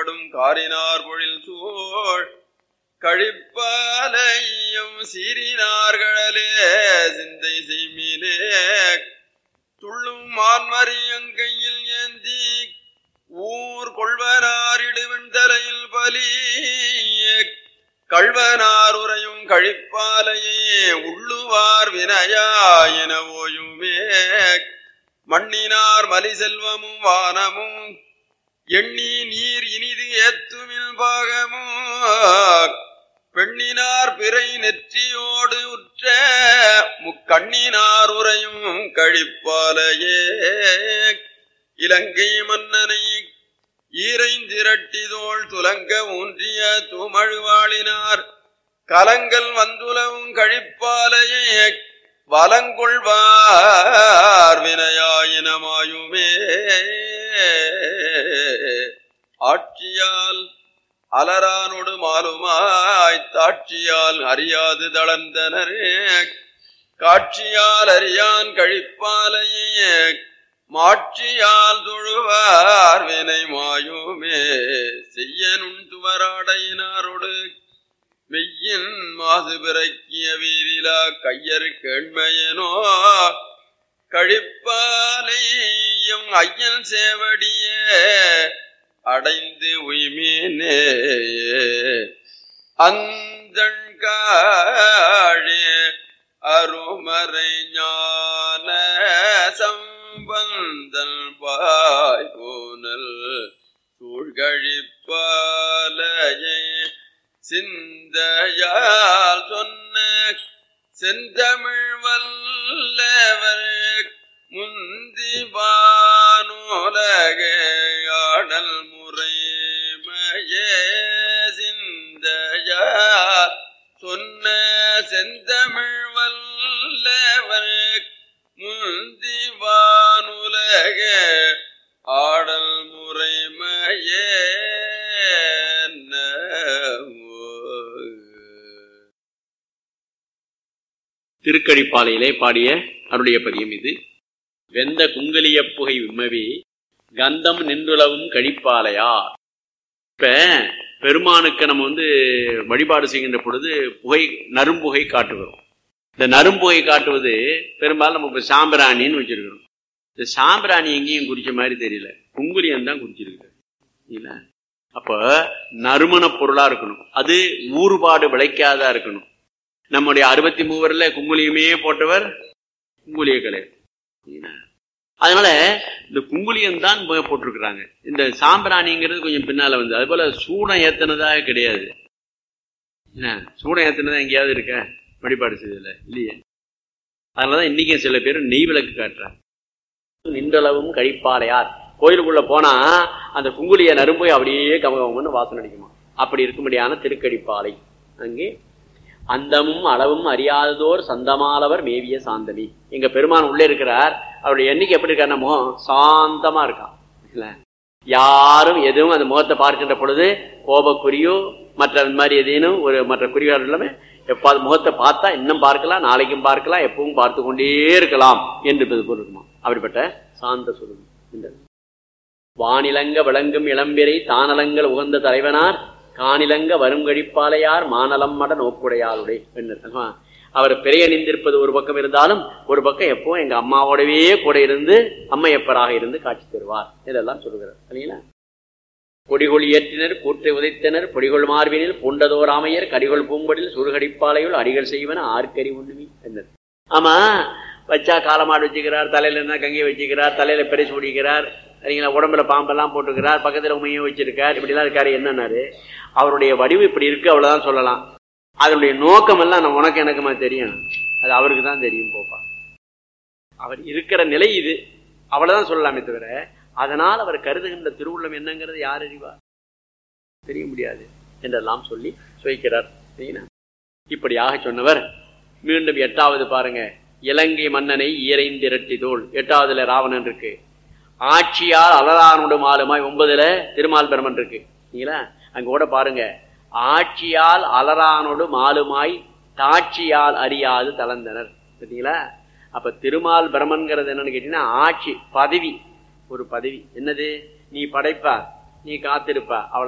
கடும் காரினார் பொழில் சூழ் கழிப்பாலையும் சீரினார்களே சிந்தை செய்மினே துள்ளும் மான்மரியங்கையில் ஏந்தி ஊர் கொள்வனாரிடுவன் தலையில் பலி கள்வனார் உரையும் கழிப்பாலையே உள்ளுவார் வினையாயின ஓயுமே மண்ணினார் மலி செல்வமும் வானமும் எண்ணி நீர் இனிது ஏத்துமில் பாகமும் பெண்ணினார் பிறை நெற்றியோடு உற்ற முக்கண்ணினார் உரையும் கழிப்பாலையே இலங்கை மன்னனை ஈரைந்திரட்டிதோள் துலங்க ஊன்றிய தூமழுவாளினார் கலங்கள் வந்துலவும் கழிப்பாலையே வலங்கொள்வார் வினையாயினமாயுமே ஆட்சியால் அலரானொடு மாலுமாய் தாட்சியால் அறியாது தளர்ந்தனரே காட்சியால் அறியான் கழிப்பாலையே மாட்சியால் தொழுவார் வினை மாயுமே செய்ய நுண்துவராடையினாரோடு மெய்யின் மாசு பிறக்கிய வீரிலா கையர் கேண்மையனோ கழிப்பாலையும் ஐயன் சேவடியே அடைந்து உய்மீனே அந்தழ்காழே அருமறை ஞான சம்பந்தல் பாய் போனல் சூழ்கழிப்பாலையே சிந்தையால் சொன்ன செந்தமிழ் வல்லவர் முந்தி வானுலக ஆடல் முறைமையே சிந்தையால் சொன்ன செந்தமிழ் வல்லவர் முந்தி வானுலக ஆடல் முறைமையே திருக்கழிப்பாலையிலே பாடிய அருடைய பதியம் இது வெந்த குங்கலிய புகை விம்மவி கந்தம் நின்றுளவும் கழிப்பாலையா இப்ப பெருமானுக்கு நம்ம வந்து வழிபாடு செய்கின்ற பொழுது புகை நரும்புகை காட்டுகிறோம் இந்த நரும்புகை காட்டுவது பெரும்பாலும் நம்ம இப்ப சாம்பிராணின்னு வச்சிருக்கிறோம் இந்த சாம்பிராணி எங்கேயும் குறிச்ச மாதிரி தெரியல குங்குலியம் தான் குறிச்சிருக்கு இல்ல அப்ப நறுமண பொருளா இருக்கணும் அது ஊறுபாடு விளைக்காதா இருக்கணும் நம்முடைய அறுபத்தி மூவர்ல குங்குலியமே போட்டவர் குங்குலிய கலை அதனால இந்த குங்குலியம் தான் போட்டிருக்கிறாங்க இந்த சாம்பிராணிங்கிறது கொஞ்சம் பின்னால வந்து அது போல சூடம் ஏத்தனதா கிடையாது என்ன சூடம் ஏத்தனதா எங்கேயாவது இருக்க வழிபாடு செய்ததுல இல்லையே அதனாலதான் இன்னைக்கும் சில பேர் நெய் விளக்கு காட்டுறாங்க நின்றளவும் கழிப்பாளையார் கோயிலுக்குள்ள போனா அந்த குங்குலிய நரும்பு அப்படியே கமகமன்னு வாசனை அடிக்குமா அப்படி இருக்கும்படியான திருக்கடிப்பாலை அங்கே அந்தமும் அளவும் அறியாததோர் சந்தமாலவர் மேவிய சாந்தமி எங்க பெருமான் உள்ளே இருக்கிறார் அவருடைய எண்ணிக்கை எப்படி இருக்கார் முகம் சாந்தமா இருக்கான் இல்ல யாரும் எதுவும் அந்த முகத்தை பார்க்கின்ற பொழுது கோபக்குறியோ மற்ற மாதிரி எதேனும் ஒரு மற்ற குறிகள் எல்லாமே எப்பாவது முகத்தை பார்த்தா இன்னும் பார்க்கலாம் நாளைக்கும் பார்க்கலாம் எப்பவும் பார்த்து கொண்டே இருக்கலாம் என்று பொருள் இருக்குமா அப்படிப்பட்ட சாந்த சுருள் வானிலங்க விளங்கும் இளம்பிரை தானலங்கள் உகந்த தலைவனார் காணிலங்க வருங்கழிப்பாலையார் மானலம் மட நோக்குடையாளுடைய பெண்ணர் அவர் பிறை அணிந்திருப்பது ஒரு பக்கம் இருந்தாலும் ஒரு பக்கம் எப்போ எங்க அம்மாவோடவே கூட இருந்து அம்மையப்பராக இருந்து காட்சி தருவார் இதெல்லாம் சொல்லுகிறார் இல்லைங்களா கொடிகொள் ஏற்றினர் கூற்றை உதைத்தனர் பொடிகொள் மார்பினில் பூண்டதோர் ஆமையர் கடிகொள் பூம்படில் சுருகடிப்பாலையுள் அடிகள் செய்வன ஆர்க்கறி உண்ணுமி என்றார் ஆமா வச்சா காலமாடு வச்சுக்கிறார் தலையில என்ன கங்கை வச்சுக்கிறார் தலையில பெரை சூடிக்கிறார் சரிங்களா உடம்புல பாம்பெல்லாம் போட்டுக்கிறார் பக்கத்துல உமையும் வச்சிருக்கார் இப்படிலாம் இருக்காரு என்னன்னாரு அவருடைய வடிவு இப்படி இருக்கு அவ்வளவுதான் சொல்லலாம் அதனுடைய நோக்கம் எல்லாம் நம்ம உனக்கு எனக்குமா தெரியும் அது அவருக்கு தான் தெரியும் போப்பா அவர் இருக்கிற நிலை இது அவ்வளவுதான் சொல்லலாமே தவிர அதனால் அவர் கருதுகின்ற திருவுள்ளம் என்னங்கிறது யார் அறிவார் தெரிய முடியாது என்றெல்லாம் சொல்லி சுவைக்கிறார் இப்படியாக சொன்னவர் மீண்டும் எட்டாவது பாருங்க இலங்கை மன்னனை ஈரைந்திரட்டி தோல் எட்டாவதுல ராவணன் இருக்கு ஆட்சியால் அலரானுடும் ஆளுமாய் ஒன்பதுல திருமால் பெருமன் இருக்கு சரிங்களா அங்க கூட பாருங்க ஆட்சியால் அலரானோடு மாலுமாய் தாட்சியால் அறியாது தளர்ந்தனர் சரிங்களா அப்ப திருமால் பிரமன்கிறது என்னன்னு கேட்டீங்கன்னா ஆட்சி பதவி ஒரு பதவி என்னது நீ படைப்பா நீ காத்திருப்பா அவ்வளவு